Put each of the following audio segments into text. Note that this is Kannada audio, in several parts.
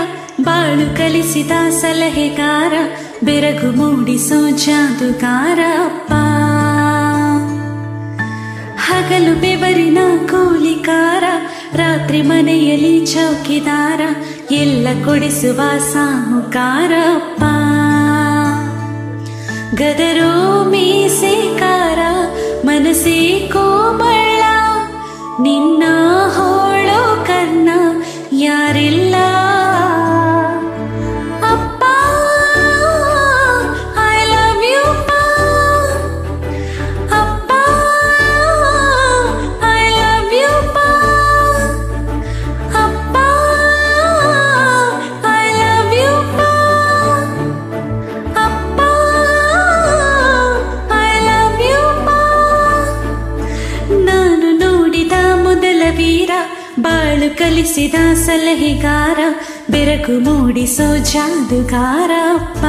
ಬಾಳು ಕಲಿಸಿದ ಸಲಹೆಗಾರ ಬೆರಗು ಮೂಡಿಸೋ ಜಾದುಗಾರ ಅಪ್ಪ ಹಗಲು ಬೆವರಿನ ಕೂಲಿಕಾರ ರಾತ್ರಿ ಮನೆಯಲ್ಲಿ ಚೌಕಿದಾರ ಎಲ್ಲ ಕೊಡಿಸುವ ಸಾಹುಕಾರ ಅಪ್ಪ ಗದರೋ ಮೀಸೆಕಾರ ಮನಸ್ಸೇ ಕೋಮಳ ನಿನ್ನ ಹೋಳೋ ಕರ್ಣ ಯಾರಿಲ್ಲ ಅಪ್ಪ ಐ ಲವ್ ಯು ಅಪ್ಪ ಐ ಲವ್ ಯು ಅಪ್ಪ ಐ ಲವ್ ಯು ಅಪ್ಪ ಐ ಲವ್ ಯು ನಾನು ನೋಡಿದ ಮೊದಲ ವೀರ ಬಾಳು ಕಲಿಸಿದ ಸಲಹೆಗಾರ ಬೆರಗು ಮೂಡಿಸೋ ಜಾದುಗಾರ ಅಪ್ಪ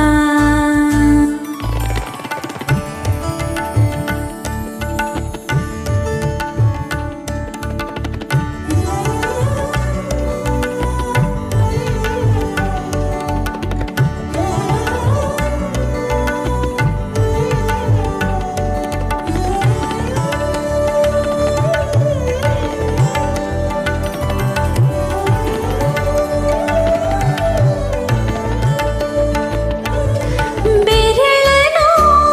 ಬೆರಳನು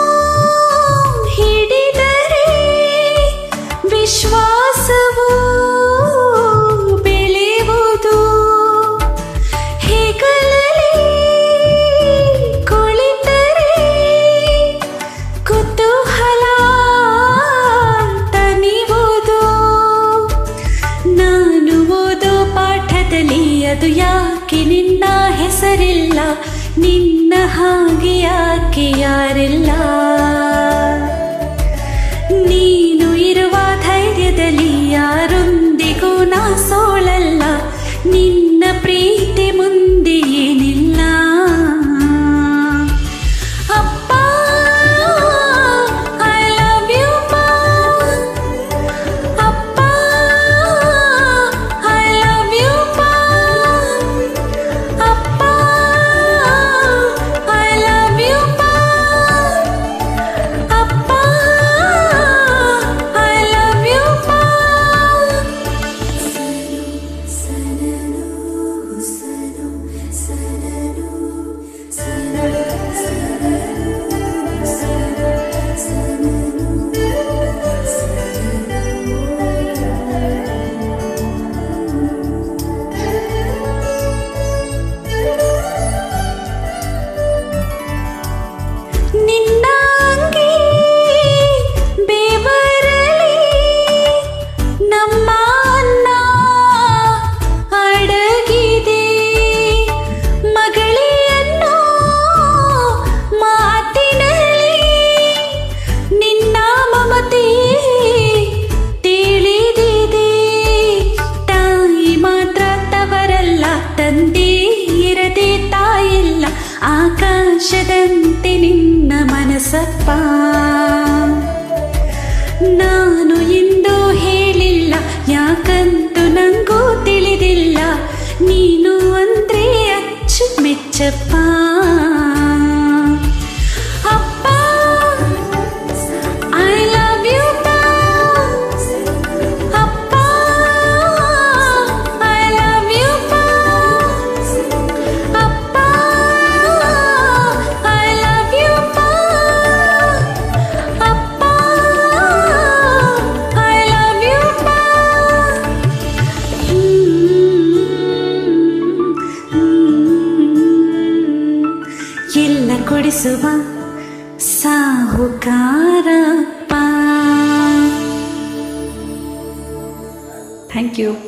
ಹಿಡಿದರೆ ವಿಶ್ವಾಸವು ಬೆಳೆಯುವುದು ಹೆಗಲಲ್ಲಿ ಕುಳಿತರೆ ಕುತೂಹಲ ತನಿವುದು ನಾನು ಓದೋ ಪಾಠದಲ್ಲಿ ಅದು ಯಾಕೆ ನಿನ್ನ ಹೆಸರಿಲ್ಲ ನಿನ್ನ ಹಾಗೆ ಯಾಕೆ ಯಾರಿಲ್ಲ ನೀನು ಇರುವ ಧೈರ್ಯದಲ್ಲಿ ಯಾರೊಂದಿಗೂ ನಾ ಸೋಳಲ್ಲ ನಿನ್ನ ಪ್ರೀತಿ ಮುಂದೆ ಏನಿಲ್ಲ ಅಪ್ಪ ಐ ಲವ್ ಯು ಅಪ್ಪ ಐ ಲವ್ ಯು ಅಪ್ಪ ಐ ಲವ್ ಯು ಅಪ್ಪ ಐ ಲವ್ ಯು ನಿನ್ನ ಅಂಗಿ ಬೇವರಲಿ ನಮ್ಮ ಅನ್ನ ಅಡಗಿದೆ ಮಗಳಿಯನ್ನು ಮಾತಿನಲ್ಲಿ ನಿನ್ನ ಮಮತೆ ತಿಳಿದಿದೆ ತಾಯಿ ಮಾತ್ರ ತವರಲ್ಲ ತಂದೆ ಇರದೆ ತಾಯಿಲ್ಲ ಆಕಾಶದಂತೆ ನಿನ್ನ ಮನಸ್ಸಪ್ಪ ನಾನು ಎಂದು ಹೇಳಿಲ್ಲ ಯಾಕಂತೂ ನಂಗೂ ತಿಳಿದಿಲ್ಲ ನೀನು ಅಂದ್ರೆ ಅಚ್ಚು ಮೆಚ್ಚಪ್ಪ ಅಪ್ಪ ಐ ಲವ್ ಯು ಅಪ್ಪ ಐ ಲವ್ ಯು ಅಪ್ಪ ಐ ಲವ್ ಯು ಅಪ್ಪ ಐ ಲವ್ ಯು ಎಲ್ಲ ಕೊಡಿಸುವ ಸಾಹುಕಾರಪ್ಪ ಥ್ಯಾಂಕ್ ಯು